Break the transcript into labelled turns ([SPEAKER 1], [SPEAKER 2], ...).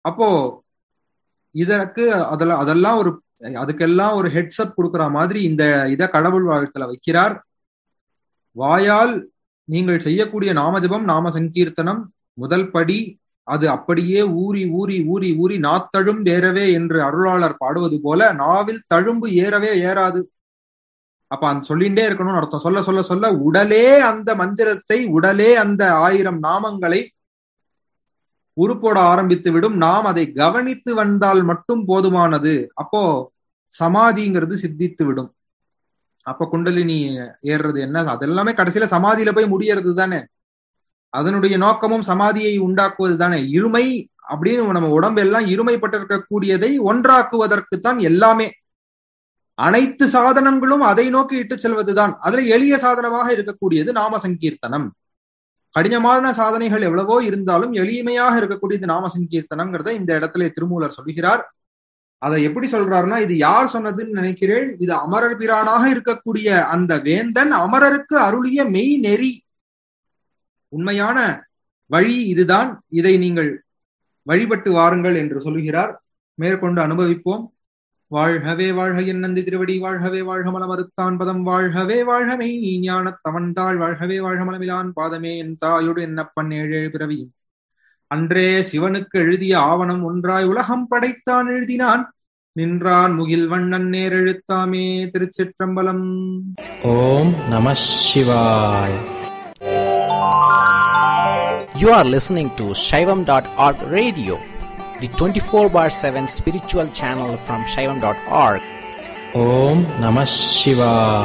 [SPEAKER 1] அப்போ இதற்கு அதுல அதெல்லாம் ஒரு அதுக்கெல்லாம் ஒரு ஹெட்ஸ்அப் கொடுக்குற மாதிரி இந்த இத கடவுள் வாழ்த்துல வைக்கிறார் வாயால் நீங்கள் செய்யக்கூடிய நாமஜபம் நாம சங்கீர்த்தனம் முதல் படி அது அப்படியே ஊறி ஊறி ஊறி ஊறி நாத்தழும் ஏறவே என்று அருளாளர் பாடுவது போல நாவில் தழும்பு ஏறவே ஏறாது அப்ப அந்த சொல்லிண்டே இருக்கணும்னு அர்த்தம் சொல்ல சொல்ல சொல்ல உடலே அந்த மந்திரத்தை உடலே அந்த ஆயிரம் நாமங்களை உருப்போட ஆரம்பித்து விடும் நாம் அதை கவனித்து வந்தால் மட்டும் போதுமானது அப்போ சமாதிங்கிறது சித்தித்து விடும் அப்ப குண்டலினி ஏறுறது என்ன அதெல்லாமே கடைசியில சமாதியில போய் முடியறது தானே அதனுடைய நோக்கமும் சமாதியை உண்டாக்குவது தானே இருமை அப்படின்னு நம்ம உடம்பெல்லாம் இருமைப்பட்டிருக்கக்கூடியதை ஒன்றாக்குவதற்குத்தான் எல்லாமே அனைத்து சாதனங்களும் அதை நோக்கி இட்டு செல்வதுதான் அதுல எளிய சாதனமாக இருக்கக்கூடியது நாம சங்கீர்த்தனம் கடினமான சாதனைகள் எவ்வளவோ இருந்தாலும் எளிமையாக இருக்கக்கூடியது நாம சங்கீர்த்தனம்ங்கிறத இந்த இடத்துல திருமூலர் சொல்கிறார் அதை எப்படி சொல்றாருன்னா இது யார் சொன்னதுன்னு நினைக்கிறேன் இது அமரர் பிரானாக இருக்கக்கூடிய அந்த வேந்தன் அமரருக்கு அருளிய மெய் நெறி உண்மையான வழி இதுதான் இதை நீங்கள் வழிபட்டு வாருங்கள் என்று சொல்லுகிறார் மேற்கொண்டு அனுபவிப்போம் வாழ்கவே வாழ்க என் நந்தி திருவடி வாழ்கவே வாழ்க மலமறுத்தான் பதம் வாழ்கவே வாழ்கமே ஞான தவன்தாள் வாழ்கவே வாழ்க மலமிலான் பாதமே என் தாயோடு என்னப்பன் ஏழு பிறவியும் அன்றே சிவனுக்கு எழுதிய ஆவணம் ஒன்றாய் உலகம் படைத்தான் எழுதினான் நின்றான் முகில் வண்ணன் நேர் எழுத்தாமே திருச்சிற்றம்பலம்
[SPEAKER 2] ஓம் நம சிவாய்
[SPEAKER 3] You are listening to Shaivam.org radio, the 24 bar 7 spiritual channel from Shaivam.org.
[SPEAKER 2] ஓம் நம சிவாய்